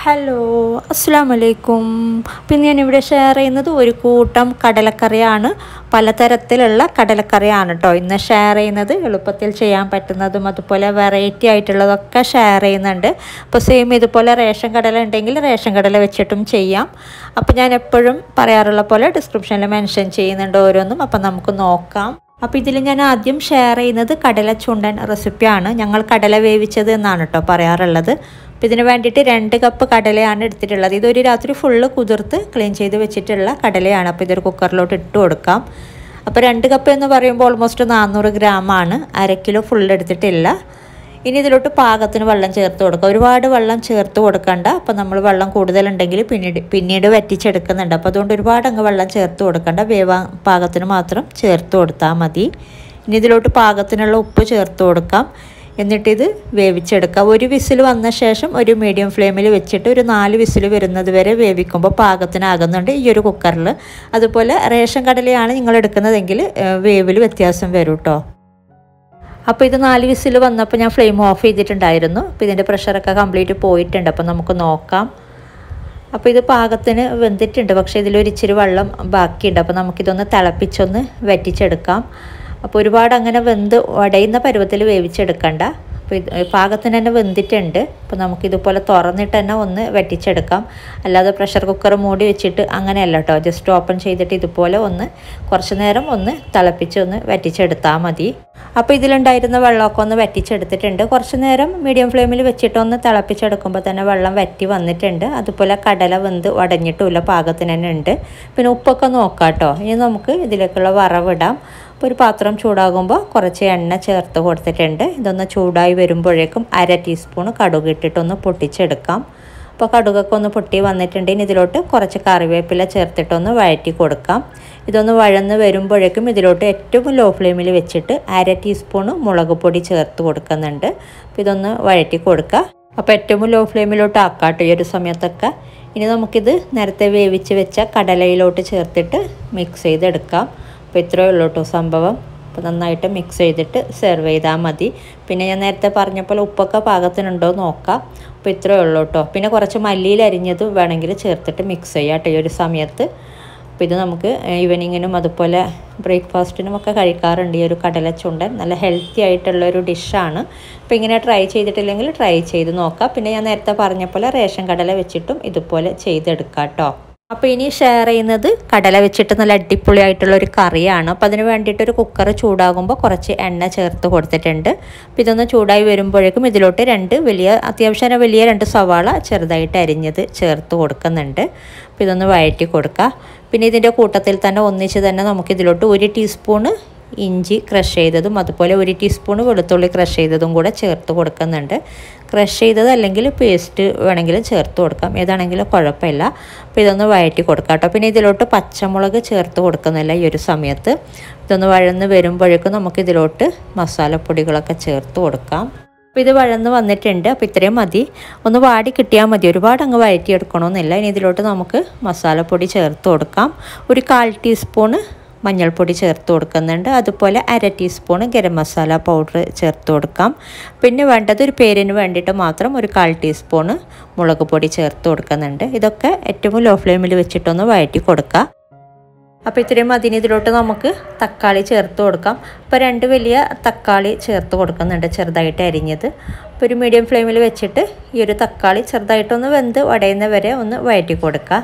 hello അസ്സാം വലൈക്കും പിന്നെ ഞാനിവിടെ ഷെയർ ചെയ്യുന്നത് ഒരു കൂട്ടം കടലക്കറിയാണ് പലതരത്തിലുള്ള കടലക്കറിയാണ് കേട്ടോ ഇന്ന് ഷെയർ ചെയ്യുന്നത് എളുപ്പത്തിൽ ചെയ്യാൻ പറ്റുന്നതും അതുപോലെ വെറൈറ്റി ആയിട്ടുള്ളതൊക്കെ ഷെയർ ചെയ്യുന്നുണ്ട് അപ്പോൾ സെയിം ഇതുപോലെ റേഷൻ കടല ഉണ്ടെങ്കിൽ റേഷൻ കടല വെച്ചിട്ടും ചെയ്യാം അപ്പോൾ ഞാൻ എപ്പോഴും പറയാറുള്ള പോലെ ഡിസ്ക്രിപ്ഷനിൽ മെൻഷൻ ചെയ്യുന്നുണ്ട് ഓരോന്നും അപ്പോൾ നമുക്ക് നോക്കാം അപ്പോൾ ഇതിൽ ഞാൻ ആദ്യം ഷെയർ ചെയ്യുന്നത് കടല ചുണ്ടൻ റെസിപ്പിയാണ് ഞങ്ങൾ കടല വേവിച്ചത് എന്നാണ് കേട്ടോ പറയാറുള്ളത് അപ്പോൾ ഇതിന് വേണ്ടിയിട്ട് രണ്ട് കപ്പ് കടലയാണ് എടുത്തിട്ടുള്ളത് ഇതൊരു രാത്രി ഫുള്ള് കുതിർത്ത് ക്ലീൻ ചെയ്ത് വെച്ചിട്ടുള്ള കടലയാണ് അപ്പോൾ ഇതൊരു കുക്കറിലോട്ട് ഇട്ട് കൊടുക്കാം അപ്പോൾ രണ്ട് കപ്പ് എന്ന് പറയുമ്പോൾ ഓൾമോസ്റ്റ് നാനൂറ് ഗ്രാമാണ് അര കിലോ ഫുൾ എടുത്തിട്ടില്ല ഇനി ഇതിലോട്ട് പാകത്തിന് വെള്ളം ചേർത്ത് കൊടുക്കുക ഒരുപാട് വെള്ളം ചേർത്ത് കൊടുക്കണ്ട അപ്പോൾ നമ്മൾ വെള്ളം കൂടുതലുണ്ടെങ്കിൽ പിന്നീട് പിന്നീട് വറ്റിച്ചെടുക്കുന്നുണ്ട് അപ്പോൾ അതുകൊണ്ട് ഒരുപാട് അങ്ങ് വെള്ളം ചേർത്ത് കൊടുക്കണ്ട വേവാൻ പാകത്തിന് മാത്രം ചേർത്ത് കൊടുത്താൽ മതി ഇനി ഇതിലോട്ട് പാകത്തിനുള്ള ഉപ്പ് ചേർത്ത് കൊടുക്കാം എന്നിട്ടിത് വേവിച്ചെടുക്കാം ഒരു വിസിൽ വന്ന ശേഷം ഒരു മീഡിയം ഫ്ലെയിമിൽ വെച്ചിട്ട് ഒരു നാല് വിസിൽ വരുന്നത് വരെ വേവിക്കുമ്പോൾ പാകത്തിനാകുന്നുണ്ട് ഈ ഒരു കുക്കറിൽ അതുപോലെ റേഷൻ കടലയാണ് നിങ്ങൾ എടുക്കുന്നതെങ്കിൽ വേവിൽ വ്യത്യാസം വരും കേട്ടോ അപ്പോൾ ഇത് നാല് വിസിൽ വന്നപ്പോൾ ഞാൻ ഫ്ലെയിം ഓഫ് ചെയ്തിട്ടുണ്ടായിരുന്നു അപ്പോൾ ഇതിൻ്റെ പ്രഷറൊക്കെ കംപ്ലീറ്റ് പോയിട്ടുണ്ട് അപ്പോൾ നമുക്ക് നോക്കാം അപ്പോൾ ഇത് പാകത്തിന് വെന്തിട്ടുണ്ട് പക്ഷേ ഇതിലൊരു ഇച്ചിരി വെള്ളം ബാക്കിയുണ്ട് അപ്പോൾ നമുക്കിതൊന്ന് തിളപ്പിച്ചൊന്ന് വറ്റിച്ചെടുക്കാം അപ്പോൾ ഒരുപാട് അങ്ങനെ വെന്ത് ഉടയുന്ന പരുവത്തിൽ വേവിച്ചെടുക്കണ്ട അപ്പോൾ ഇത് പാകത്തിന് തന്നെ വെന്തിട്ടുണ്ട് അപ്പോൾ നമുക്കിതുപോലെ തുറന്നിട്ട് തന്നെ ഒന്ന് വറ്റിച്ചെടുക്കാം അല്ലാതെ പ്രഷർ കുക്കർ മൂടി വെച്ചിട്ട് അങ്ങനെയല്ല കേട്ടോ ജസ്റ്റ് ഓപ്പൺ ചെയ്തിട്ട് ഇതുപോലെ ഒന്ന് കുറച്ച് നേരം ഒന്ന് തിളപ്പിച്ച് ഒന്ന് വറ്റിച്ചെടുത്താൽ മതി അപ്പോൾ ഇതിലുണ്ടായിരുന്ന വെള്ളമൊക്കെ ഒന്ന് വറ്റിച്ചെടുത്തിട്ടുണ്ട് കുറച്ച് നേരം മീഡിയം ഫ്ലെയിമിൽ വെച്ചിട്ട് ഒന്ന് തിളപ്പിച്ചെടുക്കുമ്പോൾ തന്നെ വെള്ളം വറ്റി വന്നിട്ടുണ്ട് അതുപോലെ കടല വെന്ത് ഉടഞ്ഞിട്ടുമില്ല പാകത്തിന് തന്നെ ഉണ്ട് പിന്നെ ഉപ്പൊക്കെ നോക്കാം കേട്ടോ ഇനി നമുക്ക് ഇതിലേക്കുള്ള വറവിടാം അപ്പോൾ ഒരു പാത്രം ചൂടാകുമ്പോൾ കുറച്ച് എണ്ണ ചേർത്ത് കൊടുത്തിട്ടുണ്ട് ഇതൊന്ന് ചൂടായി വരുമ്പോഴേക്കും അര ടീസ്പൂൺ കടുക് ഇട്ടിട്ടൊന്ന് പൊട്ടിച്ചെടുക്കാം അപ്പോൾ കടുകൊക്കെ ഒന്ന് പൊട്ടി വന്നിട്ടുണ്ടെങ്കിൽ ഇതിലോട്ട് കുറച്ച് കറിവേപ്പില ചേർത്തിട്ടൊന്ന് വഴറ്റി കൊടുക്കാം ഇതൊന്ന് വഴന്ന് വരുമ്പോഴേക്കും ഇതിലോട്ട് ഏറ്റവും ലോ ഫ്ലെയിമിൽ വെച്ചിട്ട് അര ടീസ്പൂൺ മുളക് പൊടി ചേർത്ത് കൊടുക്കുന്നുണ്ട് അപ്പോൾ ഇതൊന്ന് വഴറ്റി കൊടുക്കുക അപ്പോൾ ഏറ്റവും ലോ ഫ്ലെയിമിലോട്ട് ആക്കാട്ടോ ഈ ഒരു സമയത്തൊക്കെ ഇനി നമുക്കിത് നേരത്തെ വേവിച്ച് വെച്ച കടലയിലോട്ട് ചേർത്തിട്ട് മിക്സ് ചെയ്തെടുക്കാം അപ്പോൾ ഇത്രയേ ഉള്ളൂ കേട്ടോ സംഭവം അപ്പോൾ നന്നായിട്ട് മിക്സ് ചെയ്തിട്ട് സെർവ് ചെയ്താൽ മതി പിന്നെ ഞാൻ നേരത്തെ പറഞ്ഞപ്പോൾ ഉപ്പൊക്കെ പാകത്തിനുണ്ടോ നോക്കാം അപ്പോൾ ഇത്രയേ ഉള്ളൂ കേട്ടോ പിന്നെ കുറച്ച് മല്ലിയിൽ അരിഞ്ഞത് വേണമെങ്കിൽ ചേർത്തിട്ട് മിക്സ് ചെയ്യാം കേട്ടോ ഈ ഒരു സമയത്ത് അപ്പോൾ ഇത് നമുക്ക് ഈവനിങ്ങിനും അതുപോലെ ബ്രേക്ക്ഫാസ്റ്റിനും ഒക്കെ കഴിക്കാറുണ്ട് ഈ ഒരു കടല ചുണ്ടൻ നല്ല ഹെൽത്തി ആയിട്ടുള്ള ഒരു ഡിഷാണ് അപ്പോൾ ഇങ്ങനെ ട്രൈ ചെയ്തിട്ടില്ലെങ്കിൽ ട്രൈ ചെയ്ത് നോക്കാം പിന്നെ ഞാൻ നേരത്തെ പറഞ്ഞ പോലെ റേഷൻ കടല വെച്ചിട്ടും ഇതുപോലെ ചെയ്തെടുക്കാം കേട്ടോ അപ്പോൾ ഇനി ഷെയർ ചെയ്യുന്നത് കടല വെച്ചിട്ട് നല്ല അടിപൊളിയായിട്ടുള്ള ഒരു കറിയാണ് അപ്പോൾ അതിന് വേണ്ടിയിട്ട് ഒരു കുക്കർ ചൂടാകുമ്പോൾ കുറച്ച് എണ്ണ ചേർത്ത് കൊടുത്തിട്ടുണ്ട് അപ്പോൾ ഇതൊന്ന് ചൂടായി വരുമ്പോഴേക്കും ഇതിലോട്ട് രണ്ട് വലിയ അത്യാവശ്യം വലിയ രണ്ട് സവാള ചെറുതായിട്ട് അരിഞ്ഞത് ചേർത്ത് കൊടുക്കുന്നുണ്ട് അപ്പോൾ ഇതൊന്ന് വഴറ്റി കൊടുക്കുക പിന്നെ ഇതിൻ്റെ കൂട്ടത്തിൽ തന്നെ ഒന്നിച്ച് തന്നെ നമുക്കിതിലോട്ട് ഒരു ടീസ്പൂണ് ഇഞ്ചി ക്രഷ് ചെയ്തതും അതുപോലെ ഒരു ടീസ്പൂൺ വെളുത്തുള്ളി ക്രഷ് ചെയ്തതും കൂടെ ചേർത്ത് കൊടുക്കുന്നുണ്ട് ക്രഷ് ചെയ്തത് അല്ലെങ്കിൽ പേസ്റ്റ് വേണമെങ്കിലും ചേർത്ത് കൊടുക്കാം ഏതാണെങ്കിലും കുഴപ്പമില്ല അപ്പോൾ ഇതൊന്ന് വഴറ്റി കൊടുക്കാം കേട്ടോ പിന്നെ ഇതിലോട്ട് പച്ചമുളക് ചേർത്ത് കൊടുക്കുന്നില്ല ഈ ഒരു സമയത്ത് ഇതൊന്ന് വഴന്ന് വരുമ്പോഴേക്കും നമുക്കിതിലോട്ട് മസാലപ്പൊടികളൊക്കെ ചേർത്ത് കൊടുക്കാം അപ്പോൾ ഇത് വഴന്ന് വന്നിട്ടുണ്ട് അപ്പോൾ ഇത്രയും മതി ഒന്ന് വാടി കിട്ടിയാൽ മതി ഒരുപാട് അങ്ങ് വഴറ്റിയെടുക്കണമെന്നില്ല ഇനി ഇതിലോട്ട് നമുക്ക് മസാലപ്പൊടി ചേർത്ത് കൊടുക്കാം ഒരു കാൽ ടീസ്പൂണ് മഞ്ഞൾപ്പൊടി ചേർത്ത് കൊടുക്കുന്നുണ്ട് അതുപോലെ അര ടീസ്പൂൺ ഗരം മസാല പൗഡർ ചേർത്ത് കൊടുക്കാം പിന്നെ വേണ്ടത് ഒരു പേരിന് വേണ്ടിയിട്ട് മാത്രം ഒരു കാൽ ടീസ്പൂണ് മുളക് പൊടി ചേർത്ത് കൊടുക്കുന്നുണ്ട് ഇതൊക്കെ ഏറ്റവും ലോ ഫ്ലെയിമിൽ വെച്ചിട്ടൊന്ന് വഴറ്റി കൊടുക്കുക അപ്പോൾ ഇത്രയും അതിന് ഇതിലോട്ട് നമുക്ക് തക്കാളി ചേർത്ത് കൊടുക്കാം അപ്പോൾ രണ്ട് വലിയ തക്കാളി ചേർത്ത് കൊടുക്കുന്നുണ്ട് ചെറുതായിട്ട് അരിഞ്ഞത് അപ്പോൾ ഒരു മീഡിയം ഫ്ലെയിമിൽ വെച്ചിട്ട് ഈ ഒരു തക്കാളി ചെറുതായിട്ടൊന്ന് വെന്ത് ഉടയുന്ന വരെ ഒന്ന് വഴറ്റി കൊടുക്കുക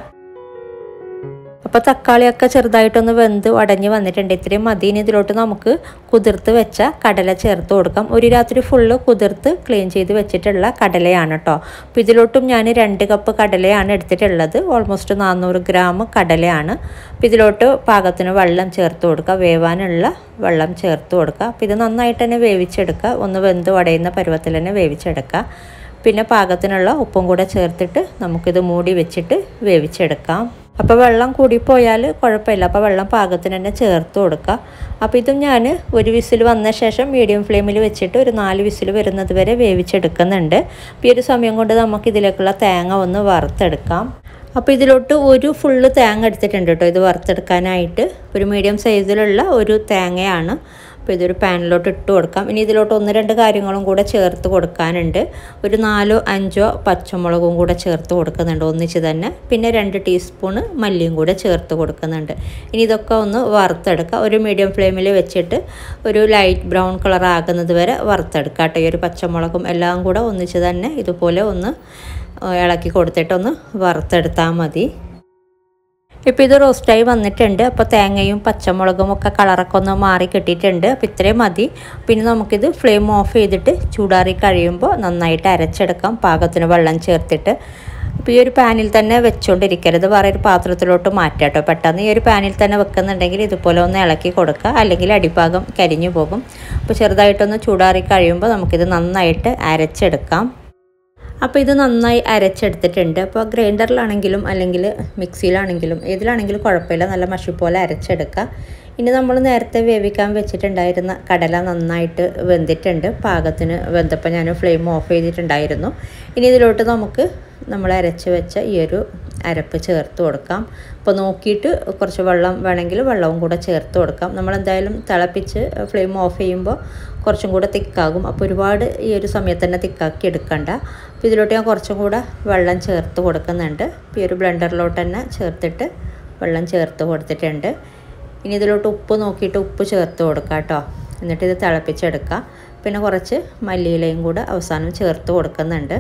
അപ്പോൾ തക്കാളിയൊക്കെ ചെറുതായിട്ടൊന്ന് വെന്ത് ഉടഞ്ഞ് വന്നിട്ടുണ്ട് ഇത്രയും മതിന് ഇതിലോട്ട് നമുക്ക് കുതിർത്ത് വെച്ച കടല ചേർത്ത് കൊടുക്കാം ഒരു രാത്രി ഫുള്ള് കുതിർത്ത് ക്ലീൻ ചെയ്ത് വെച്ചിട്ടുള്ള കടലയാണ് കേട്ടോ അപ്പോൾ ഇതിലോട്ടും ഞാൻ രണ്ട് കപ്പ് കടലയാണ് എടുത്തിട്ടുള്ളത് ഓൾമോസ്റ്റ് നാനൂറ് ഗ്രാം കടലയാണ് അപ്പോൾ ഇതിലോട്ട് പാകത്തിന് വെള്ളം ചേർത്ത് കൊടുക്കുക വേവാനുള്ള വെള്ളം ചേർത്ത് കൊടുക്കുക അപ്പോൾ ഇത് നന്നായിട്ട് തന്നെ വേവിച്ചെടുക്കുക ഒന്ന് വെന്ത് ഉടയുന്ന പരുവത്തിൽ തന്നെ വേവിച്ചെടുക്കുക പിന്നെ പാകത്തിനുള്ള ഉപ്പും കൂടെ ചേർത്തിട്ട് നമുക്കിത് മൂടി വെച്ചിട്ട് വേവിച്ചെടുക്കാം അപ്പോൾ വെള്ളം കൂടിപ്പോയാൽ കുഴപ്പമില്ല അപ്പോൾ വെള്ളം പാകത്തിന് തന്നെ ചേർത്ത് കൊടുക്കുക അപ്പോൾ ഇതും ഞാൻ ഒരു വിസിൽ വന്ന ശേഷം മീഡിയം ഫ്ലെയിമിൽ വെച്ചിട്ട് ഒരു നാല് വിസിൽ വരുന്നത് വരെ വേവിച്ചെടുക്കുന്നുണ്ട് അപ്പോൾ ഈ ഒരു സമയം കൊണ്ട് നമുക്ക് ഇതിലേക്കുള്ള തേങ്ങ ഒന്ന് വറുത്തെടുക്കാം അപ്പോൾ ഇതിലോട്ട് ഒരു ഫുള്ള് തേങ്ങ എടുത്തിട്ടുണ്ട് കേട്ടോ ഇത് വറുത്തെടുക്കാനായിട്ട് ഒരു മീഡിയം സൈസിലുള്ള ഒരു തേങ്ങയാണ് അപ്പോൾ ഇതൊരു പാനിലോട്ട് ഇട്ട് കൊടുക്കാം ഇനി ഇതിലോട്ട് ഒന്ന് രണ്ട് കാര്യങ്ങളും കൂടെ ചേർത്ത് കൊടുക്കാനുണ്ട് ഒരു നാലോ അഞ്ചോ പച്ചമുളകും കൂടെ ചേർത്ത് കൊടുക്കുന്നുണ്ട് ഒന്നിച്ച് തന്നെ പിന്നെ രണ്ട് ടീസ്പൂണ് മല്ലിയും കൂടെ ചേർത്ത് കൊടുക്കുന്നുണ്ട് ഇനി ഇതൊക്കെ ഒന്ന് വറുത്തെടുക്കുക ഒരു മീഡിയം ഫ്ലെയിമിൽ വെച്ചിട്ട് ഒരു ലൈറ്റ് ബ്രൗൺ കളർ ആകുന്നത് വരെ വറുത്തെടുക്കുക കേട്ടോ ഈ ഒരു പച്ചമുളകും എല്ലാം കൂടെ ഒന്നിച്ച് തന്നെ ഇതുപോലെ ഒന്ന് ഇളക്കി കൊടുത്തിട്ട് ഒന്ന് വറുത്തെടുത്താൽ മതി ഇപ്പോൾ ഇത് റോസ്റ്റായി വന്നിട്ടുണ്ട് അപ്പോൾ തേങ്ങയും പച്ചമുളകും ഒക്കെ കളറൊക്കെ ഒന്ന് മാറി കിട്ടിയിട്ടുണ്ട് അപ്പോൾ ഇത്രയും മതി പിന്നെ നമുക്കിത് ഫ്ലെയിം ഓഫ് ചെയ്തിട്ട് ചൂടാറി കഴിയുമ്പോൾ നന്നായിട്ട് അരച്ചെടുക്കാം പാകത്തിന് വെള്ളം ചേർത്തിട്ട് അപ്പോൾ ഈ ഒരു പാനിൽ തന്നെ വെച്ചുകൊണ്ടിരിക്കരുത് വേറെ ഒരു പാത്രത്തിലോട്ട് മാറ്റാം കേട്ടോ പെട്ടെന്ന് ഈ ഒരു പാനിൽ തന്നെ വെക്കുന്നുണ്ടെങ്കിൽ ഇതുപോലെ ഒന്ന് ഇളക്കി കൊടുക്കുക അല്ലെങ്കിൽ അടിഭാഗം കരിഞ്ഞു പോകും അപ്പോൾ ചെറുതായിട്ടൊന്ന് ചൂടാറി കഴിയുമ്പോൾ നമുക്കിത് നന്നായിട്ട് അരച്ചെടുക്കാം അപ്പോൾ ഇത് നന്നായി അരച്ചെടുത്തിട്ടുണ്ട് അപ്പോൾ ഗ്രൈൻഡറിലാണെങ്കിലും അല്ലെങ്കിൽ മിക്സിയിലാണെങ്കിലും ഏതിലാണെങ്കിലും കുഴപ്പമില്ല നല്ല മഷി പോലെ അരച്ചെടുക്കുക ഇനി നമ്മൾ നേരത്തെ വേവിക്കാൻ വെച്ചിട്ടുണ്ടായിരുന്ന കടല നന്നായിട്ട് വെന്തിട്ടുണ്ട് പാകത്തിന് വെന്തപ്പോൾ ഞാൻ ഫ്ലെയിം ഓഫ് ചെയ്തിട്ടുണ്ടായിരുന്നു ഇനി ഇതിലോട്ട് നമുക്ക് നമ്മൾ അരച്ച് വെച്ച ഈ ഒരു അരപ്പ് ചേർത്ത് കൊടുക്കാം അപ്പോൾ നോക്കിയിട്ട് കുറച്ച് വെള്ളം വേണമെങ്കിൽ വെള്ളവും കൂടെ ചേർത്ത് കൊടുക്കാം നമ്മൾ എന്തായാലും തിളപ്പിച്ച് ഫ്ലെയിം ഓഫ് ചെയ്യുമ്പോൾ കുറച്ചും കൂടെ തിക്കാകും അപ്പോൾ ഒരുപാട് ഈ ഒരു സമയത്ത് തന്നെ തിക്കാക്കി എടുക്കണ്ട അപ്പോൾ ഇതിലോട്ട് ഞാൻ കുറച്ചും കൂടെ വെള്ളം ചേർത്ത് കൊടുക്കുന്നുണ്ട് ഇപ്പോൾ ഈ ഒരു ബ്ലെൻഡറിലോട്ട് തന്നെ ചേർത്തിട്ട് വെള്ളം ചേർത്ത് കൊടുത്തിട്ടുണ്ട് ഇനി ഇതിലോട്ട് ഉപ്പ് നോക്കിയിട്ട് ഉപ്പ് ചേർത്ത് കൊടുക്കുക കേട്ടോ എന്നിട്ട് ഇത് തിളപ്പിച്ചെടുക്കുക പിന്നെ കുറച്ച് മല്ലിയിലയും കൂടെ അവസാനം ചേർത്ത് കൊടുക്കുന്നുണ്ട്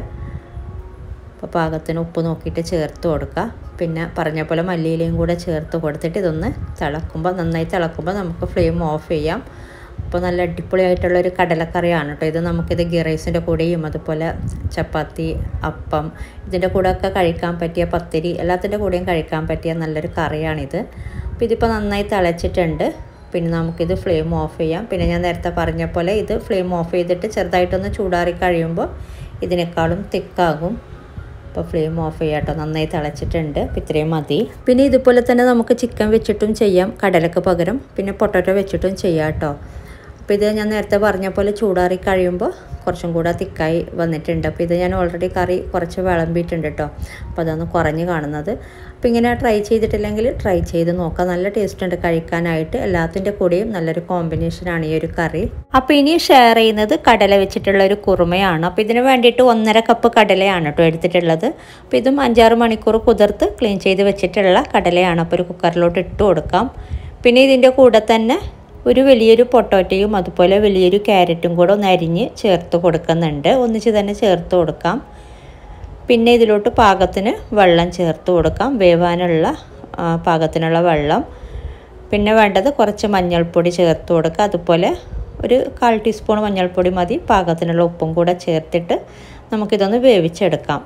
അപ്പോൾ പാകത്തിന് ഉപ്പ് നോക്കിയിട്ട് ചേർത്ത് കൊടുക്കുക പിന്നെ പറഞ്ഞ പോലെ മല്ലിയിലയും കൂടെ ചേർത്ത് കൊടുത്തിട്ട് ഇതൊന്ന് തിളക്കുമ്പോൾ നന്നായി തിളക്കുമ്പോൾ നമുക്ക് ഫ്ലെയിം ഓഫ് ചെയ്യാം അപ്പോൾ നല്ല അടിപൊളിയായിട്ടുള്ള ഒരു കടലക്കറിയാണ് കേട്ടോ ഇത് നമുക്കിത് ഗീ റൈസിൻ്റെ കൂടെയും അതുപോലെ ചപ്പാത്തി അപ്പം ഇതിൻ്റെ കൂടെയൊക്കെ കഴിക്കാൻ പറ്റിയ പത്തിരി എല്ലാത്തിൻ്റെ കൂടെയും കഴിക്കാൻ പറ്റിയ നല്ലൊരു കറിയാണിത് അപ്പോൾ ഇതിപ്പോൾ നന്നായി തിളച്ചിട്ടുണ്ട് പിന്നെ നമുക്കിത് ഫ്ലെയിം ഓഫ് ചെയ്യാം പിന്നെ ഞാൻ നേരത്തെ പറഞ്ഞ പോലെ ഇത് ഫ്ലെയിം ഓഫ് ചെയ്തിട്ട് ചെറുതായിട്ടൊന്ന് ചൂടാറി കഴിയുമ്പോൾ ഇതിനേക്കാളും തിക്കാകും അപ്പോൾ ഫ്ലെയിം ഓഫ് ചെയ്യാം കേട്ടോ നന്നായി തിളച്ചിട്ടുണ്ട് അപ്പോൾ ഇത്രയും മതി പിന്നെ ഇതുപോലെ തന്നെ നമുക്ക് ചിക്കൻ വെച്ചിട്ടും ചെയ്യാം കടലക്ക് പകരം പിന്നെ പൊട്ടറ്റോ വെച്ചിട്ടും ചെയ്യാം കേട്ടോ അപ്പോൾ ഇത് ഞാൻ നേരത്തെ പറഞ്ഞ പോലെ ചൂടാറി കഴിയുമ്പോൾ കുറച്ചും കൂടെ തിക്കായി വന്നിട്ടുണ്ട് അപ്പോൾ ഇത് ഞാൻ ഓൾറെഡി കറി കുറച്ച് വിളമ്പിയിട്ടുണ്ട് കേട്ടോ അപ്പോൾ അതൊന്ന് കുറഞ്ഞ് കാണുന്നത് അപ്പോൾ ഇങ്ങനെ ട്രൈ ചെയ്തിട്ടില്ലെങ്കിൽ ട്രൈ ചെയ്ത് നോക്കാം നല്ല ടേസ്റ്റ് ഉണ്ട് കഴിക്കാനായിട്ട് എല്ലാത്തിൻ്റെ കൂടെയും നല്ലൊരു കോമ്പിനേഷനാണ് ഈ ഒരു കറി അപ്പോൾ ഇനി ഷെയർ ചെയ്യുന്നത് കടല വെച്ചിട്ടുള്ള ഒരു കുറുമയാണ് അപ്പോൾ ഇതിന് വേണ്ടിയിട്ട് ഒന്നര കപ്പ് കടലയാണ് കേട്ടോ എടുത്തിട്ടുള്ളത് അപ്പോൾ ഇതും അഞ്ചാറ് മണിക്കൂർ കുതിർത്ത് ക്ലീൻ ചെയ്ത് വെച്ചിട്ടുള്ള കടലയാണ് അപ്പോൾ ഒരു കുക്കറിലോട്ട് ഇട്ട് കൊടുക്കാം പിന്നെ ഇതിൻ്റെ കൂടെ തന്നെ ഒരു വലിയൊരു പൊട്ടോറ്റയും അതുപോലെ വലിയൊരു ക്യാരറ്റും കൂടെ ഒന്ന് അരിഞ്ഞ് ചേർത്ത് കൊടുക്കുന്നുണ്ട് ഒന്നിച്ച് തന്നെ ചേർത്ത് കൊടുക്കാം പിന്നെ ഇതിലോട്ട് പാകത്തിന് വെള്ളം ചേർത്ത് കൊടുക്കാം വേവാനുള്ള പാകത്തിനുള്ള വെള്ളം പിന്നെ വേണ്ടത് കുറച്ച് മഞ്ഞൾപ്പൊടി ചേർത്ത് കൊടുക്കുക അതുപോലെ ഒരു കാൽ ടീസ്പൂൺ മഞ്ഞൾപ്പൊടി മതി പാകത്തിനുള്ള ഉപ്പും കൂടെ ചേർത്തിട്ട് നമുക്കിതൊന്ന് വേവിച്ചെടുക്കാം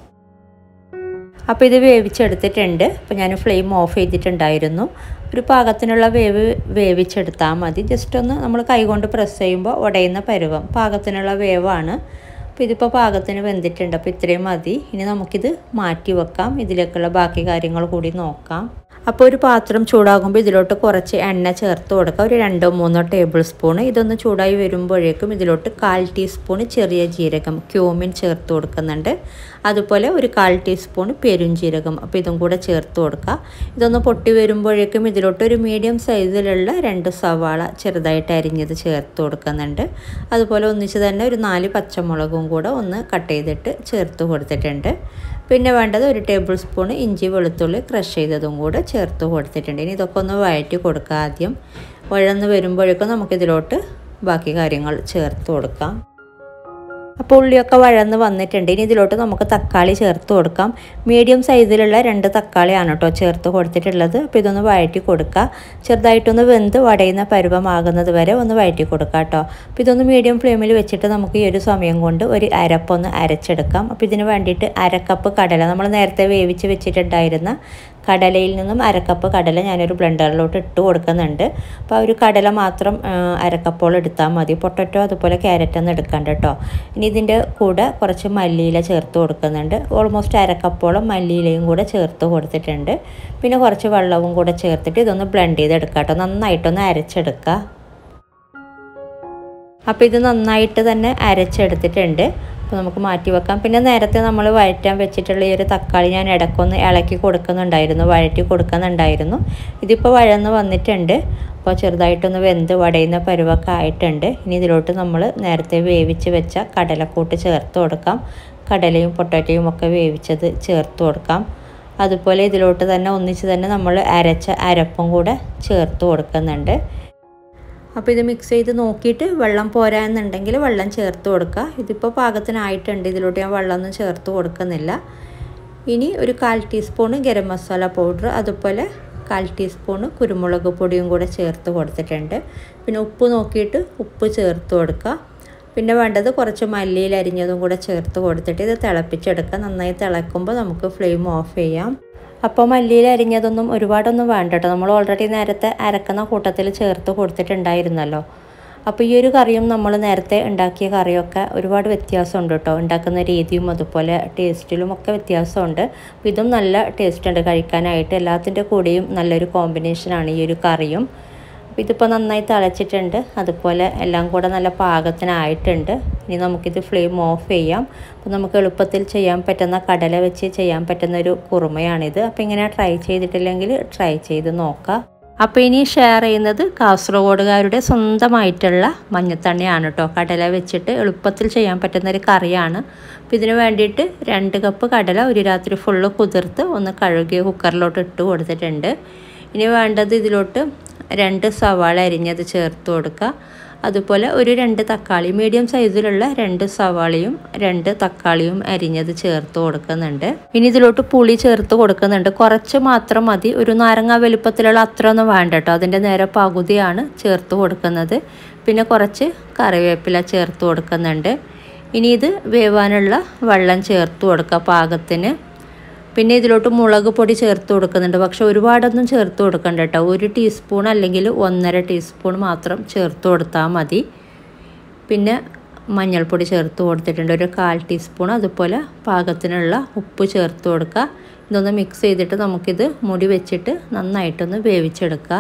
അപ്പോൾ ഇത് വേവിച്ചെടുത്തിട്ടുണ്ട് അപ്പോൾ ഞാൻ ഫ്ലെയിം ഓഫ് ചെയ്തിട്ടുണ്ടായിരുന്നു ഒരു പാകത്തിനുള്ള വേവ് വേവിച്ചെടുത്താൽ മതി ജസ്റ്റ് ഒന്ന് നമ്മൾ കൈകൊണ്ട് പ്രസ് ചെയ്യുമ്പോൾ ഉടയുന്ന പരുവം പാകത്തിനുള്ള വേവാണ് അപ്പോൾ ഇതിപ്പോൾ പാകത്തിന് വെന്തിട്ടുണ്ട് അപ്പോൾ ഇത്രയും മതി ഇനി നമുക്കിത് മാറ്റി വെക്കാം ഇതിലേക്കുള്ള ബാക്കി കാര്യങ്ങൾ കൂടി നോക്കാം അപ്പോൾ ഒരു പാത്രം ചൂടാകുമ്പോൾ ഇതിലോട്ട് കുറച്ച് എണ്ണ ചേർത്ത് കൊടുക്കുക ഒരു രണ്ടോ മൂന്നോ ടേബിൾ സ്പൂൺ ഇതൊന്ന് ചൂടായി വരുമ്പോഴേക്കും ഇതിലോട്ട് കാൽ ടീസ്പൂൺ ചെറിയ ജീരകം ക്യൂമിൻ ചേർത്ത് കൊടുക്കുന്നുണ്ട് അതുപോലെ ഒരു കാൽ ടീസ്പൂൺ പെരുംജീരകം അപ്പോൾ ഇതും കൂടെ ചേർത്ത് കൊടുക്കുക ഇതൊന്ന് പൊട്ടി വരുമ്പോഴേക്കും ഇതിലോട്ട് ഒരു മീഡിയം സൈസിലുള്ള രണ്ട് സവാള ചെറുതായിട്ട് അരിഞ്ഞത് ചേർത്ത് കൊടുക്കുന്നുണ്ട് അതുപോലെ ഒന്നിച്ച് തന്നെ ഒരു നാല് പച്ചമുളകും കൂടെ ഒന്ന് കട്ട് ചെയ്തിട്ട് ചേർത്ത് കൊടുത്തിട്ടുണ്ട് പിന്നെ വേണ്ടത് ഒരു ടേബിൾ സ്പൂൺ ഇഞ്ചി വെളുത്തുള്ളി ക്രഷ് ചെയ്തതും കൂടെ ചേർത്ത് കൊടുത്തിട്ടുണ്ട് ഇനി ഇതൊക്കെ ഒന്ന് വഴറ്റി കൊടുക്കുക ആദ്യം വഴന്ന് വരുമ്പോഴേക്കും നമുക്കിതിലോട്ട് ബാക്കി കാര്യങ്ങൾ ചേർത്ത് കൊടുക്കാം അപ്പോൾ ഉള്ളിയൊക്കെ വഴന്ന് വന്നിട്ടുണ്ട് ഇനി ഇതിലോട്ട് നമുക്ക് തക്കാളി ചേർത്ത് കൊടുക്കാം മീഡിയം സൈസിലുള്ള രണ്ട് തക്കാളിയാണ് കേട്ടോ ചേർത്ത് കൊടുത്തിട്ടുള്ളത് അപ്പോൾ ഇതൊന്ന് വഴറ്റി കൊടുക്കുക ചെറുതായിട്ടൊന്ന് വെന്ത് വടയുന്ന പരുവമാകുന്നത് വരെ ഒന്ന് വഴറ്റി കൊടുക്കുക കേട്ടോ അപ്പോൾ ഇതൊന്ന് മീഡിയം ഫ്ലെയിമിൽ വെച്ചിട്ട് നമുക്ക് ഈ ഒരു സമയം കൊണ്ട് ഒരു അരപ്പൊന്ന് അരച്ചെടുക്കാം അപ്പോൾ ഇതിന് വേണ്ടിയിട്ട് അരക്കപ്പ് കടല നമ്മൾ നേരത്തെ വേവിച്ച് വെച്ചിട്ടുണ്ടായിരുന്ന കടലയിൽ നിന്നും അരക്കപ്പ് കടല ഞാനൊരു ബ്ലെൻഡറിലോട്ട് ഇട്ട് കൊടുക്കുന്നുണ്ട് അപ്പോൾ ആ ഒരു കടല മാത്രം അരക്കപ്പോളം എടുത്താൽ മതി പൊട്ടറ്റോ അതുപോലെ ക്യാരറ്റ് ഒന്നും എടുക്കണ്ട കേട്ടോ ഇനി ഇതിൻ്റെ കൂടെ കുറച്ച് മല്ലിയില ചേർത്ത് കൊടുക്കുന്നുണ്ട് ഓൾമോസ്റ്റ് അരക്കപ്പോളം മല്ലിയിലയും കൂടെ ചേർത്ത് കൊടുത്തിട്ടുണ്ട് പിന്നെ കുറച്ച് വെള്ളവും കൂടെ ചേർത്തിട്ട് ഇതൊന്ന് ബ്ലെൻഡ് ചെയ്തെടുക്കാം കേട്ടോ നന്നായിട്ടൊന്ന് അരച്ചെടുക്കുക അപ്പോൾ ഇത് നന്നായിട്ട് തന്നെ അരച്ചെടുത്തിട്ടുണ്ട് അപ്പോൾ നമുക്ക് മാറ്റി വെക്കാം പിന്നെ നേരത്തെ നമ്മൾ വഴറ്റാൻ വെച്ചിട്ടുള്ള ഈ ഒരു തക്കാളി ഞാൻ ഇടയ്ക്കൊന്ന് ഇളക്കി കൊടുക്കുന്നുണ്ടായിരുന്നു വഴറ്റി കൊടുക്കുന്നുണ്ടായിരുന്നു ഇതിപ്പോൾ വഴന്ന് വന്നിട്ടുണ്ട് അപ്പോൾ ചെറുതായിട്ടൊന്ന് വെന്ത് വടയുന്ന പരുവൊക്കെ ആയിട്ടുണ്ട് ഇനി ഇതിലോട്ട് നമ്മൾ നേരത്തെ വേവിച്ച് വെച്ച കടലക്കൂട്ട് ചേർത്ത് കൊടുക്കാം കടലയും പൊട്ടാറ്റയും ഒക്കെ വേവിച്ചത് ചേർത്ത് കൊടുക്കാം അതുപോലെ ഇതിലോട്ട് തന്നെ ഒന്നിച്ച് തന്നെ നമ്മൾ അരച്ച അരപ്പും കൂടെ ചേർത്ത് കൊടുക്കുന്നുണ്ട് അപ്പോൾ ഇത് മിക്സ് ചെയ്ത് നോക്കിയിട്ട് വെള്ളം പോരാ എന്നുണ്ടെങ്കിൽ വെള്ളം ചേർത്ത് കൊടുക്കുക ഇതിപ്പോൾ പാകത്തിനായിട്ടുണ്ട് ഇതിലോട്ട് ഞാൻ വെള്ളമൊന്നും ചേർത്ത് കൊടുക്കുന്നില്ല ഇനി ഒരു കാൽ ടീസ്പൂണ് ഗരം മസാല പൗഡർ അതുപോലെ കാൽ ടീസ്പൂണ് കുരുമുളക് പൊടിയും കൂടെ ചേർത്ത് കൊടുത്തിട്ടുണ്ട് പിന്നെ ഉപ്പ് നോക്കിയിട്ട് ഉപ്പ് ചേർത്ത് കൊടുക്കുക പിന്നെ വേണ്ടത് കുറച്ച് മല്ലിയിൽ അരിഞ്ഞതും കൂടെ ചേർത്ത് കൊടുത്തിട്ട് ഇത് തിളപ്പിച്ചെടുക്കുക നന്നായി തിളക്കുമ്പോൾ നമുക്ക് ഫ്ലെയിം ഓഫ് ചെയ്യാം അപ്പോൾ മല്ലിയിൽ അരിഞ്ഞതൊന്നും ഒരുപാടൊന്നും വേണ്ട കേട്ടോ നമ്മൾ ഓൾറെഡി നേരത്തെ അരക്കുന്ന കൂട്ടത്തിൽ ചേർത്ത് കൊടുത്തിട്ടുണ്ടായിരുന്നല്ലോ അപ്പോൾ ഈ ഒരു കറിയും നമ്മൾ നേരത്തെ ഉണ്ടാക്കിയ കറിയൊക്കെ ഒരുപാട് വ്യത്യാസമുണ്ട് കേട്ടോ ഉണ്ടാക്കുന്ന രീതിയും അതുപോലെ ടേസ്റ്റിലും ഒക്കെ വ്യത്യാസമുണ്ട് അപ്പോൾ ഇതും നല്ല ടേസ്റ്റ് ഉണ്ട് കഴിക്കാനായിട്ട് എല്ലാത്തിൻ്റെ കൂടെയും നല്ലൊരു കോമ്പിനേഷനാണ് ഈ ഒരു കറിയും അപ്പോൾ ഇതിപ്പോൾ നന്നായി തിളച്ചിട്ടുണ്ട് അതുപോലെ എല്ലാം കൂടെ നല്ല പാകത്തിനായിട്ടുണ്ട് ഇനി നമുക്കിത് ഫ്ലെയിം ഓഫ് ചെയ്യാം അപ്പോൾ നമുക്ക് എളുപ്പത്തിൽ ചെയ്യാൻ പറ്റുന്ന കടല വെച്ച് ചെയ്യാൻ പറ്റുന്ന ഒരു കുറുമയാണിത് അപ്പോൾ ഇങ്ങനെ ട്രൈ ചെയ്തിട്ടില്ലെങ്കിൽ ട്രൈ ചെയ്ത് നോക്കാം അപ്പോൾ ഇനി ഷെയർ ചെയ്യുന്നത് കാസർഗോഡുകാരുടെ സ്വന്തമായിട്ടുള്ള മഞ്ഞത്തണ്ണിയാണ് കേട്ടോ കടല വെച്ചിട്ട് എളുപ്പത്തിൽ ചെയ്യാൻ പറ്റുന്ന ഒരു കറിയാണ് അപ്പോൾ ഇതിന് വേണ്ടിയിട്ട് രണ്ട് കപ്പ് കടല ഒരു രാത്രി ഫുള്ള് കുതിർത്ത് ഒന്ന് കഴുകിയ കുക്കറിലോട്ട് ഇട്ട് കൊടുത്തിട്ടുണ്ട് ഇനി വേണ്ടത് ഇതിലോട്ട് രണ്ട് സവാള അരിഞ്ഞത് ചേർത്ത് കൊടുക്കുക അതുപോലെ ഒരു രണ്ട് തക്കാളി മീഡിയം സൈസിലുള്ള രണ്ട് സവാളയും രണ്ട് തക്കാളിയും അരിഞ്ഞത് ചേർത്ത് കൊടുക്കുന്നുണ്ട് ഇനി ഇതിലോട്ട് പുളി ചേർത്ത് കൊടുക്കുന്നുണ്ട് കുറച്ച് മാത്രം മതി ഒരു നാരങ്ങ വലുപ്പത്തിലുള്ള അത്ര ഒന്നും വേണ്ട കേട്ടോ അതിൻ്റെ നേരെ പകുതിയാണ് ചേർത്ത് കൊടുക്കുന്നത് പിന്നെ കുറച്ച് കറിവേപ്പില ചേർത്ത് കൊടുക്കുന്നുണ്ട് ഇനി ഇത് വേവാനുള്ള വെള്ളം ചേർത്ത് കൊടുക്കുക പാകത്തിന് പിന്നെ ഇതിലോട്ട് മുളക് പൊടി ചേർത്ത് കൊടുക്കുന്നുണ്ട് പക്ഷെ ഒരുപാടൊന്നും ചേർത്ത് കൊടുക്കണ്ട കേട്ടോ ഒരു ടീസ്പൂൺ അല്ലെങ്കിൽ ഒന്നര ടീസ്പൂൺ മാത്രം ചേർത്ത് കൊടുത്താൽ മതി പിന്നെ മഞ്ഞൾപ്പൊടി ചേർത്ത് കൊടുത്തിട്ടുണ്ട് ഒരു കാൽ ടീസ്പൂൺ അതുപോലെ പാകത്തിനുള്ള ഉപ്പ് ചേർത്ത് കൊടുക്കുക ഇതൊന്ന് മിക്സ് ചെയ്തിട്ട് നമുക്കിത് മുടി വെച്ചിട്ട് നന്നായിട്ടൊന്ന് വേവിച്ചെടുക്കുക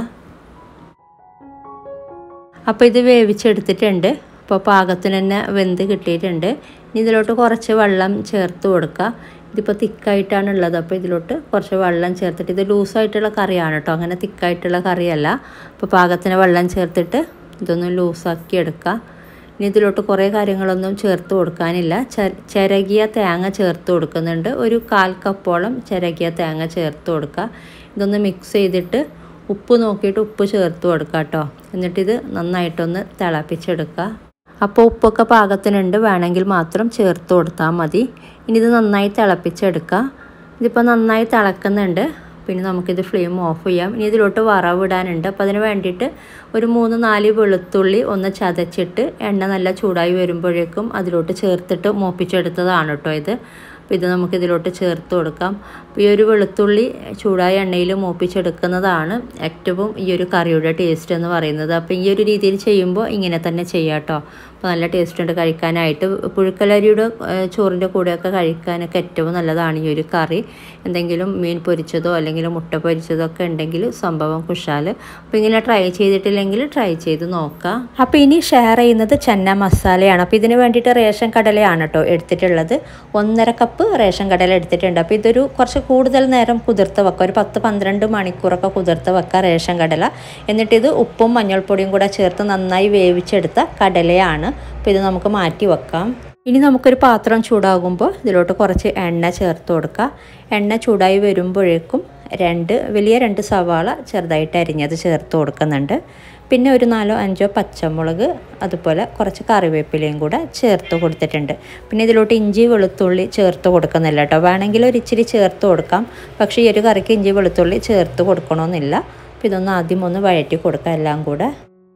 അപ്പോൾ ഇത് വേവിച്ചെടുത്തിട്ടുണ്ട് അപ്പോൾ പാകത്തിന് തന്നെ വെന്ത് കിട്ടിയിട്ടുണ്ട് ഇനി ഇതിലോട്ട് കുറച്ച് വെള്ളം ചേർത്ത് കൊടുക്കുക ഇതിപ്പോൾ തിക്കായിട്ടാണ് ഉള്ളത് അപ്പോൾ ഇതിലോട്ട് കുറച്ച് വെള്ളം ചേർത്തിട്ട് ഇത് ലൂസായിട്ടുള്ള കറിയാണ് കേട്ടോ അങ്ങനെ തിക്കായിട്ടുള്ള കറിയല്ല അപ്പോൾ പാകത്തിന് വെള്ളം ചേർത്തിട്ട് ഇതൊന്ന് ലൂസാക്കി എടുക്കുക ഇനി ഇതിലോട്ട് കുറേ കാര്യങ്ങളൊന്നും ചേർത്ത് കൊടുക്കാനില്ല ചിരകിയ തേങ്ങ ചേർത്ത് കൊടുക്കുന്നുണ്ട് ഒരു കാൽ കപ്പോളം ചിരകിയ തേങ്ങ ചേർത്ത് കൊടുക്കുക ഇതൊന്ന് മിക്സ് ചെയ്തിട്ട് ഉപ്പ് നോക്കിയിട്ട് ഉപ്പ് ചേർത്ത് കൊടുക്കുക കേട്ടോ എന്നിട്ടിത് നന്നായിട്ടൊന്ന് തിളപ്പിച്ചെടുക്കുക അപ്പോൾ ഉപ്പൊക്കെ പാകത്തിനുണ്ട് വേണമെങ്കിൽ മാത്രം ചേർത്ത് കൊടുത്താൽ മതി ഇനി ഇത് നന്നായി തിളപ്പിച്ചെടുക്കുക ഇതിപ്പോൾ നന്നായി തിളക്കുന്നുണ്ട് പിന്നെ നമുക്കിത് ഫ്ലെയിം ഓഫ് ചെയ്യാം ഇനി ഇതിലോട്ട് വറവിടാനുണ്ട് അപ്പോൾ അതിന് വേണ്ടിയിട്ട് ഒരു മൂന്ന് നാല് വെളുത്തുള്ളി ഒന്ന് ചതച്ചിട്ട് എണ്ണ നല്ല ചൂടായി വരുമ്പോഴേക്കും അതിലോട്ട് ചേർത്തിട്ട് മൂപ്പിച്ചെടുത്തതാണ് കേട്ടോ ഇത് അപ്പോൾ ഇത് നമുക്കിതിലോട്ട് ചേർത്ത് കൊടുക്കാം അപ്പോൾ ഈ ഒരു വെളുത്തുള്ളി ചൂടായ എണ്ണയിൽ മൂപ്പിച്ചെടുക്കുന്നതാണ് ഏറ്റവും ഈ ഒരു കറിയുടെ ടേസ്റ്റ് എന്ന് പറയുന്നത് അപ്പോൾ ഈ ഒരു രീതിയിൽ ചെയ്യുമ്പോൾ ഇങ്ങനെ തന്നെ ചെയ്യാം കേട്ടോ അപ്പോൾ നല്ല ടേസ്റ്റ് ഉണ്ട് കഴിക്കാനായിട്ട് പുഴുക്കലരിയുടെ ചോറിൻ്റെ കൂടെയൊക്കെ കഴിക്കാനൊക്കെ ഏറ്റവും നല്ലതാണ് ഈ ഒരു കറി എന്തെങ്കിലും മീൻ പൊരിച്ചതോ അല്ലെങ്കിൽ മുട്ട പൊരിച്ചതോ ഒക്കെ ഉണ്ടെങ്കിൽ സംഭവം കുശാൽ അപ്പോൾ ഇങ്ങനെ ട്രൈ ചെയ്തിട്ടില്ലെങ്കിൽ ട്രൈ ചെയ്ത് നോക്കാം അപ്പോൾ ഇനി ഷെയർ ചെയ്യുന്നത് ചെന്ന മസാലയാണ് അപ്പോൾ ഇതിന് വേണ്ടിയിട്ട് റേഷൻ കടലയാണ് കേട്ടോ എടുത്തിട്ടുള്ളത് ഒന്നര കപ്പ് റേഷൻ കടല എടുത്തിട്ടുണ്ട് അപ്പോൾ ഇതൊരു കുറച്ച് കൂടുതൽ നേരം കുതിർത്ത് വെക്കുക ഒരു പത്ത് പന്ത്രണ്ട് മണിക്കൂറൊക്കെ കുതിർത്ത് വെക്കുക റേഷൻ കടല എന്നിട്ട് ഇത് ഉപ്പും മഞ്ഞൾപ്പൊടിയും കൂടെ ചേർത്ത് നന്നായി വേവിച്ചെടുത്ത കടലയാണ് അപ്പോൾ ഇത് നമുക്ക് മാറ്റി വെക്കാം ഇനി നമുക്കൊരു പാത്രം ചൂടാകുമ്പോൾ ഇതിലോട്ട് കുറച്ച് എണ്ണ ചേർത്ത് കൊടുക്കുക എണ്ണ ചൂടായി വരുമ്പോഴേക്കും രണ്ട് വലിയ രണ്ട് സവാള ചെറുതായിട്ട് അരിഞ്ഞത് ചേർത്ത് കൊടുക്കുന്നുണ്ട് പിന്നെ ഒരു നാലോ അഞ്ചോ പച്ചമുളക് അതുപോലെ കുറച്ച് കറിവേപ്പിലയും കൂടെ ചേർത്ത് കൊടുത്തിട്ടുണ്ട് പിന്നെ ഇതിലോട്ട് ഇഞ്ചി വെളുത്തുള്ളി ചേർത്ത് കൊടുക്കുന്നില്ല കേട്ടോ വേണമെങ്കിൽ ഒരു ഇച്ചിരി ചേർത്ത് കൊടുക്കാം പക്ഷേ ഈ ഒരു കറിക്ക് ഇഞ്ചി വെളുത്തുള്ളി ചേർത്ത് കൊടുക്കണമെന്നില്ല അപ്പോൾ ഇതൊന്ന് ആദ്യം ഒന്ന് വഴറ്റി കൊടുക്കാം എല്ലാം കൂടെ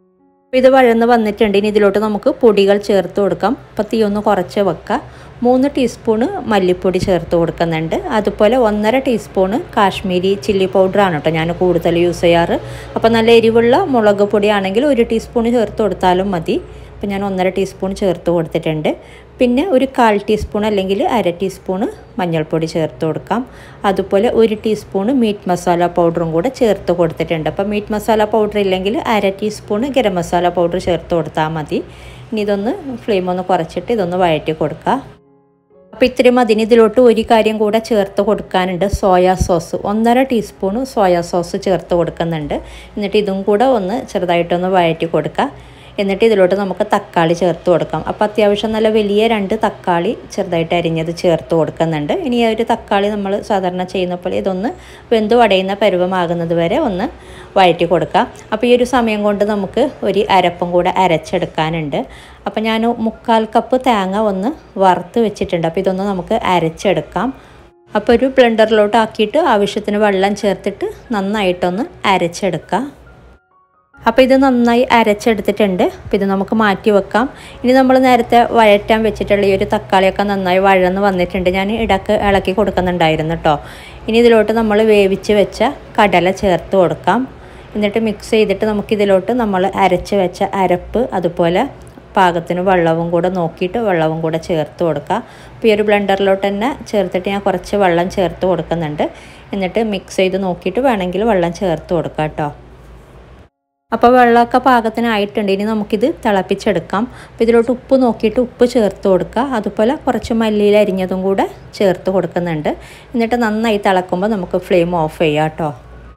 ഇത് വഴന്ന് വന്നിട്ടുണ്ട് ഇനി ഇതിലോട്ട് നമുക്ക് പൊടികൾ ചേർത്ത് കൊടുക്കാം അപ്പോൾ തീ ഒന്ന് കുറച്ച് വെക്കുക മൂന്ന് ടീസ്പൂണ് മല്ലിപ്പൊടി ചേർത്ത് കൊടുക്കുന്നുണ്ട് അതുപോലെ ഒന്നര ടീസ്പൂണ് കാശ്മീരി ചില്ലി പൗഡറാണ് കേട്ടോ ഞാൻ കൂടുതൽ യൂസ് ചെയ്യാറ് അപ്പോൾ നല്ല എരിവുള്ള മുളക് പൊടിയാണെങ്കിൽ ഒരു ടീസ്പൂൺ ചേർത്ത് കൊടുത്താലും മതി അപ്പോൾ ഞാൻ ഒന്നര ടീസ്പൂൺ ചേർത്ത് കൊടുത്തിട്ടുണ്ട് പിന്നെ ഒരു കാൽ ടീസ്പൂൺ അല്ലെങ്കിൽ അര ടീസ്പൂണ് മഞ്ഞൾപ്പൊടി ചേർത്ത് കൊടുക്കാം അതുപോലെ ഒരു ടീസ്പൂണ് മീറ്റ് മസാല പൗഡറും കൂടെ ചേർത്ത് കൊടുത്തിട്ടുണ്ട് അപ്പോൾ മീറ്റ് മസാല പൗഡർ ഇല്ലെങ്കിൽ അര ടീസ്പൂണ് ഗരം മസാല പൗഡർ ചേർത്ത് കൊടുത്താൽ മതി ഇനി ഇതൊന്ന് ഫ്ലെയിം ഒന്ന് കുറച്ചിട്ട് ഇതൊന്ന് വഴറ്റി കൊടുക്കുക അപ്പോൾ ഇത്രയും അതിന് ഇതിലോട്ട് ഒരു കാര്യം കൂടെ ചേർത്ത് കൊടുക്കാനുണ്ട് സോയാ സോസ് ഒന്നര ടീസ്പൂണ് സോയാ സോസ് ചേർത്ത് കൊടുക്കുന്നുണ്ട് എന്നിട്ട് ഇതും കൂടെ ഒന്ന് ചെറുതായിട്ടൊന്ന് വഴറ്റി കൊടുക്കുക എന്നിട്ട് ഇതിലോട്ട് നമുക്ക് തക്കാളി ചേർത്ത് കൊടുക്കാം അപ്പോൾ അത്യാവശ്യം നല്ല വലിയ രണ്ട് തക്കാളി ചെറുതായിട്ട് അരിഞ്ഞത് ചേർത്ത് കൊടുക്കുന്നുണ്ട് ഇനി ആ ഒരു തക്കാളി നമ്മൾ സാധാരണ ചെയ്യുന്ന പോലെ ഇതൊന്ന് വെന്ത് വടയുന്ന പരുവമാകുന്നത് വരെ ഒന്ന് വഴറ്റി കൊടുക്കാം അപ്പോൾ ഈ ഒരു സമയം കൊണ്ട് നമുക്ക് ഒരു അരപ്പും കൂടെ അരച്ചെടുക്കാനുണ്ട് അപ്പോൾ ഞാൻ മുക്കാൽ കപ്പ് തേങ്ങ ഒന്ന് വറുത്ത് വെച്ചിട്ടുണ്ട് അപ്പോൾ ഇതൊന്ന് നമുക്ക് അരച്ചെടുക്കാം അപ്പോൾ ഒരു ബ്ലെൻഡറിലോട്ട് ആക്കിയിട്ട് ആവശ്യത്തിന് വെള്ളം ചേർത്തിട്ട് നന്നായിട്ടൊന്ന് അരച്ചെടുക്കാം അപ്പോൾ ഇത് നന്നായി അരച്ചെടുത്തിട്ടുണ്ട് അപ്പോൾ ഇത് നമുക്ക് മാറ്റി വെക്കാം ഇനി നമ്മൾ നേരത്തെ വഴറ്റാൻ വെച്ചിട്ടുള്ള ഈ ഒരു തക്കാളിയൊക്കെ നന്നായി വഴന്ന് വന്നിട്ടുണ്ട് ഞാൻ ഇടക്ക് ഇളക്കി കൊടുക്കുന്നുണ്ടായിരുന്നു കേട്ടോ ഇനി ഇതിലോട്ട് നമ്മൾ വേവിച്ച് വെച്ച കടല ചേർത്ത് കൊടുക്കാം എന്നിട്ട് മിക്സ് ചെയ്തിട്ട് നമുക്കിതിലോട്ട് നമ്മൾ അരച്ച് വെച്ച അരപ്പ് അതുപോലെ പാകത്തിന് വെള്ളവും കൂടെ നോക്കിയിട്ട് വെള്ളവും കൂടെ ചേർത്ത് കൊടുക്കുക അപ്പോൾ ഈ ഒരു ബ്ലെൻഡറിലോട്ട് തന്നെ ചേർത്തിട്ട് ഞാൻ കുറച്ച് വെള്ളം ചേർത്ത് കൊടുക്കുന്നുണ്ട് എന്നിട്ട് മിക്സ് ചെയ്ത് നോക്കിയിട്ട് വേണമെങ്കിൽ വെള്ളം ചേർത്ത് കൊടുക്കാം കേട്ടോ അപ്പോൾ വെള്ളമൊക്കെ പാകത്തിനായിട്ടുണ്ട് ഇനി നമുക്കിത് തിളപ്പിച്ചെടുക്കാം അപ്പോൾ ഇതിലോട്ട് ഉപ്പ് നോക്കിയിട്ട് ഉപ്പ് ചേർത്ത് കൊടുക്കുക അതുപോലെ കുറച്ച് മല്ലിയിൽ അരിഞ്ഞതും കൂടെ ചേർത്ത് കൊടുക്കുന്നുണ്ട് എന്നിട്ട് നന്നായി തിളക്കുമ്പോൾ നമുക്ക് ഫ്ലെയിം ഓഫ് ചെയ്യാം കേട്ടോ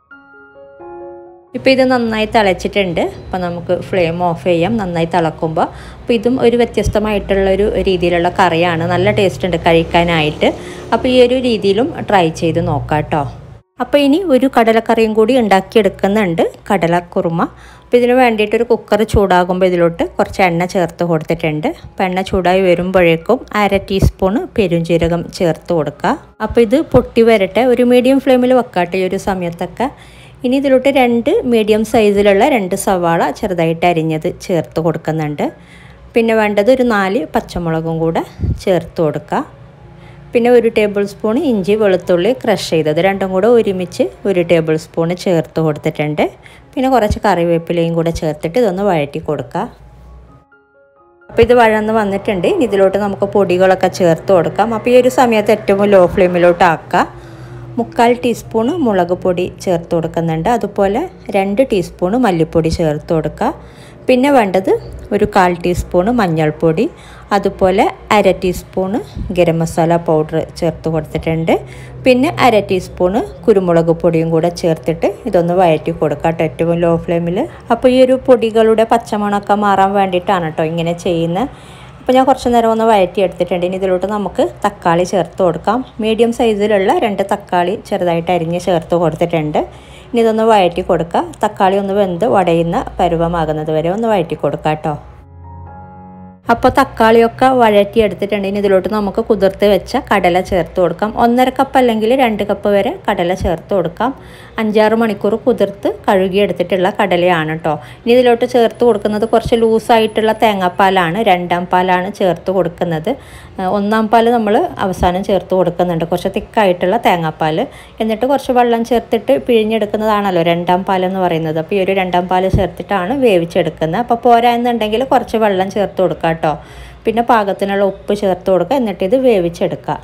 ഇപ്പോൾ ഇത് നന്നായി തിളച്ചിട്ടുണ്ട് അപ്പോൾ നമുക്ക് ഫ്ലെയിം ഓഫ് ചെയ്യാം നന്നായി തിളക്കുമ്പോൾ അപ്പോൾ ഇതും ഒരു വ്യത്യസ്തമായിട്ടുള്ളൊരു രീതിയിലുള്ള കറിയാണ് നല്ല ടേസ്റ്റ് ഉണ്ട് കഴിക്കാനായിട്ട് അപ്പോൾ ഈ ഒരു രീതിയിലും ട്രൈ ചെയ്ത് നോക്കാം കേട്ടോ അപ്പോൾ ഇനി ഒരു കടലക്കറിയും കൂടി ഉണ്ടാക്കിയെടുക്കുന്നുണ്ട് കടലക്കുറുമ അപ്പോൾ ഇതിന് വേണ്ടിയിട്ട് ഒരു കുക്കർ ചൂടാകുമ്പോൾ ഇതിലോട്ട് കുറച്ച് എണ്ണ ചേർത്ത് കൊടുത്തിട്ടുണ്ട് അപ്പോൾ എണ്ണ ചൂടായി വരുമ്പോഴേക്കും അര ടീസ്പൂണ് പെരുംജീരകം ചേർത്ത് കൊടുക്കുക അപ്പോൾ ഇത് പൊട്ടി വരട്ടെ ഒരു മീഡിയം ഫ്ലെയിമിൽ വെക്കാട്ടെ ഈ ഒരു സമയത്തൊക്കെ ഇനി ഇതിലോട്ട് രണ്ട് മീഡിയം സൈസിലുള്ള രണ്ട് സവാള ചെറുതായിട്ട് അരിഞ്ഞത് ചേർത്ത് കൊടുക്കുന്നുണ്ട് പിന്നെ വേണ്ടത് ഒരു നാല് പച്ചമുളകും കൂടെ ചേർത്ത് കൊടുക്കുക പിന്നെ ഒരു ടേബിൾ സ്പൂൺ ഇഞ്ചി വെളുത്തുള്ളി ക്രഷ് ചെയ്തത് രണ്ടും കൂടെ ഒരുമിച്ച് ഒരു ടേബിൾ സ്പൂൺ ചേർത്ത് കൊടുത്തിട്ടുണ്ട് പിന്നെ കുറച്ച് കറിവേപ്പിലയും കൂടെ ചേർത്തിട്ട് ഇതൊന്ന് വഴറ്റി കൊടുക്കുക അപ്പോൾ ഇത് വഴന്ന് വന്നിട്ടുണ്ട് ഇനി ഇതിലോട്ട് നമുക്ക് പൊടികളൊക്കെ ചേർത്ത് കൊടുക്കാം അപ്പോൾ ഈ ഒരു സമയത്ത് ഏറ്റവും ലോ ഫ്ലെയിമിലോട്ട് ആക്കുക മുക്കാൽ ടീസ്പൂണ് മുളക് പൊടി ചേർത്ത് കൊടുക്കുന്നുണ്ട് അതുപോലെ രണ്ട് ടീസ്പൂണ് മല്ലിപ്പൊടി ചേർത്ത് കൊടുക്കുക പിന്നെ വേണ്ടത് ഒരു കാൽ ടീസ്പൂണ് മഞ്ഞൾപ്പൊടി അതുപോലെ അര ടീസ്പൂണ് ഗരം മസാല പൗഡർ ചേർത്ത് കൊടുത്തിട്ടുണ്ട് പിന്നെ അര ടീസ്പൂണ് കുരുമുളക് പൊടിയും കൂടെ ചേർത്തിട്ട് ഇതൊന്ന് വഴറ്റി കൊടുക്കുക കേട്ടോ ഏറ്റവും ലോ ഫ്ലെയിമിൽ അപ്പോൾ ഈ ഒരു പൊടികളുടെ പച്ചമണമൊക്കെ മാറാൻ വേണ്ടിയിട്ടാണ് കേട്ടോ ഇങ്ങനെ ചെയ്യുന്നത് അപ്പോൾ ഞാൻ കുറച്ച് നേരം ഒന്ന് വഴറ്റി എടുത്തിട്ടുണ്ട് ഇനി ഇതിലോട്ട് നമുക്ക് തക്കാളി ചേർത്ത് കൊടുക്കാം മീഡിയം സൈസിലുള്ള രണ്ട് തക്കാളി ചെറുതായിട്ട് അരിഞ്ഞ് ചേർത്ത് കൊടുത്തിട്ടുണ്ട് ഇനി ഇതൊന്ന് വഴറ്റി കൊടുക്കുക തക്കാളി ഒന്ന് വെന്ത് വടയുന്ന പരുവമാകുന്നത് വരെ ഒന്ന് വഴറ്റി കൊടുക്കുക കേട്ടോ അപ്പോൾ തക്കാളിയൊക്കെ വഴറ്റി എടുത്തിട്ടുണ്ട് ഇനി ഇതിലോട്ട് നമുക്ക് കുതിർത്ത് വെച്ച കടല ചേർത്ത് കൊടുക്കാം ഒന്നര കപ്പ് അല്ലെങ്കിൽ രണ്ട് കപ്പ് വരെ കടല ചേർത്ത് കൊടുക്കാം അഞ്ചാറ് മണിക്കൂർ കുതിർത്ത് കഴുകി എടുത്തിട്ടുള്ള കടലയാണ് കേട്ടോ ഇനി ഇതിലോട്ട് ചേർത്ത് കൊടുക്കുന്നത് കുറച്ച് ലൂസായിട്ടുള്ള തേങ്ങാപ്പാലാണ് രണ്ടാം പാലാണ് ചേർത്ത് കൊടുക്കുന്നത് ഒന്നാം പാൽ നമ്മൾ അവസാനം ചേർത്ത് കൊടുക്കുന്നുണ്ട് കുറച്ച് തിക്കായിട്ടുള്ള തേങ്ങാപ്പാൽ എന്നിട്ട് കുറച്ച് വെള്ളം ചേർത്തിട്ട് പിഴിഞ്ഞെടുക്കുന്നതാണല്ലോ രണ്ടാം പാൽ എന്ന് പറയുന്നത് അപ്പോൾ ഈ ഒരു രണ്ടാം പാൽ ചേർത്തിട്ടാണ് വേവിച്ചെടുക്കുന്നത് അപ്പോൾ പോരാ എന്നുണ്ടെങ്കിൽ കുറച്ച് വെള്ളം ചേർത്ത് കൊടുക്കുക കേട്ടോ പിന്നെ പാകത്തിനുള്ള ഉപ്പ് ചേർത്ത് കൊടുക്കുക എന്നിട്ട് ഇത് വേവിച്ചെടുക്കുക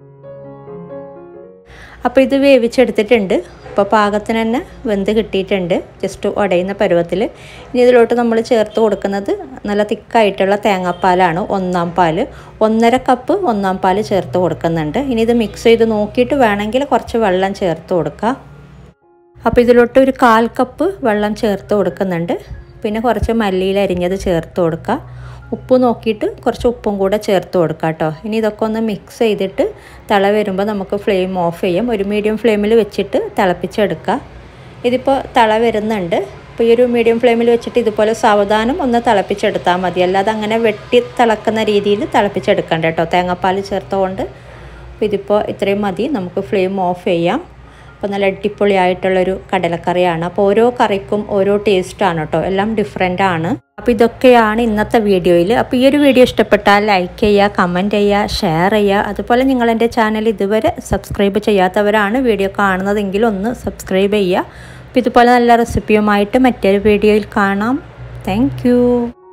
അപ്പോൾ ഇത് വേവിച്ചെടുത്തിട്ടുണ്ട് അപ്പോൾ പാകത്തിന് തന്നെ വെന്ത് കിട്ടിയിട്ടുണ്ട് ജസ്റ്റ് ഉടയുന്ന പരുവത്തിൽ ഇനി ഇതിലോട്ട് നമ്മൾ ചേർത്ത് കൊടുക്കുന്നത് നല്ല തിക്കായിട്ടുള്ള തേങ്ങാപ്പാലാണ് ഒന്നാം പാൽ ഒന്നര കപ്പ് ഒന്നാം പാൽ ചേർത്ത് കൊടുക്കുന്നുണ്ട് ഇനി ഇത് മിക്സ് ചെയ്ത് നോക്കിയിട്ട് വേണമെങ്കിൽ കുറച്ച് വെള്ളം ചേർത്ത് കൊടുക്കുക അപ്പോൾ ഇതിലോട്ട് ഒരു കാൽ കപ്പ് വെള്ളം ചേർത്ത് കൊടുക്കുന്നുണ്ട് പിന്നെ കുറച്ച് മല്ലിയിൽ അരിഞ്ഞത് ചേർത്ത് കൊടുക്കുക ഉപ്പ് നോക്കിയിട്ട് കുറച്ച് ഉപ്പും കൂടെ ചേർത്ത് കൊടുക്കുക കേട്ടോ ഇനി ഇതൊക്കെ ഒന്ന് മിക്സ് ചെയ്തിട്ട് തിള വരുമ്പോൾ നമുക്ക് ഫ്ലെയിം ഓഫ് ചെയ്യാം ഒരു മീഡിയം ഫ്ലെയിമിൽ വെച്ചിട്ട് തിളപ്പിച്ചെടുക്കുക ഇതിപ്പോൾ തിള വരുന്നുണ്ട് അപ്പോൾ ഈ ഒരു മീഡിയം ഫ്ലെയിമിൽ വെച്ചിട്ട് ഇതുപോലെ സാവധാനം ഒന്ന് തിളപ്പിച്ചെടുത്താൽ മതി അല്ലാതെ അങ്ങനെ വെട്ടി തിളക്കുന്ന രീതിയിൽ തിളപ്പിച്ചെടുക്കണ്ട കേട്ടോ തേങ്ങാപ്പാൽ ചേർത്തുകൊണ്ട് അപ്പോൾ ഇതിപ്പോൾ ഇത്രയും മതി നമുക്ക് ഫ്ലെയിം ഓഫ് ചെയ്യാം അപ്പോൾ നല്ല അടിപൊളിയായിട്ടുള്ളൊരു കടലക്കറിയാണ് അപ്പോൾ ഓരോ കറിക്കും ഓരോ ടേസ്റ്റാണ് കേട്ടോ എല്ലാം ഡിഫറെൻ്റ് ആണ് അപ്പോൾ ഇതൊക്കെയാണ് ഇന്നത്തെ വീഡിയോയിൽ അപ്പോൾ ഈ ഒരു വീഡിയോ ഇഷ്ടപ്പെട്ടാൽ ലൈക്ക് ചെയ്യുക കമൻറ്റ് ചെയ്യുക ഷെയർ ചെയ്യുക അതുപോലെ നിങ്ങൾ എൻ്റെ ചാനൽ ഇതുവരെ സബ്സ്ക്രൈബ് ചെയ്യാത്തവരാണ് വീഡിയോ കാണുന്നതെങ്കിൽ ഒന്ന് സബ്സ്ക്രൈബ് ചെയ്യുക അപ്പോൾ ഇതുപോലെ നല്ല റെസിപ്പിയുമായിട്ട് മറ്റൊരു വീഡിയോയിൽ കാണാം താങ്ക്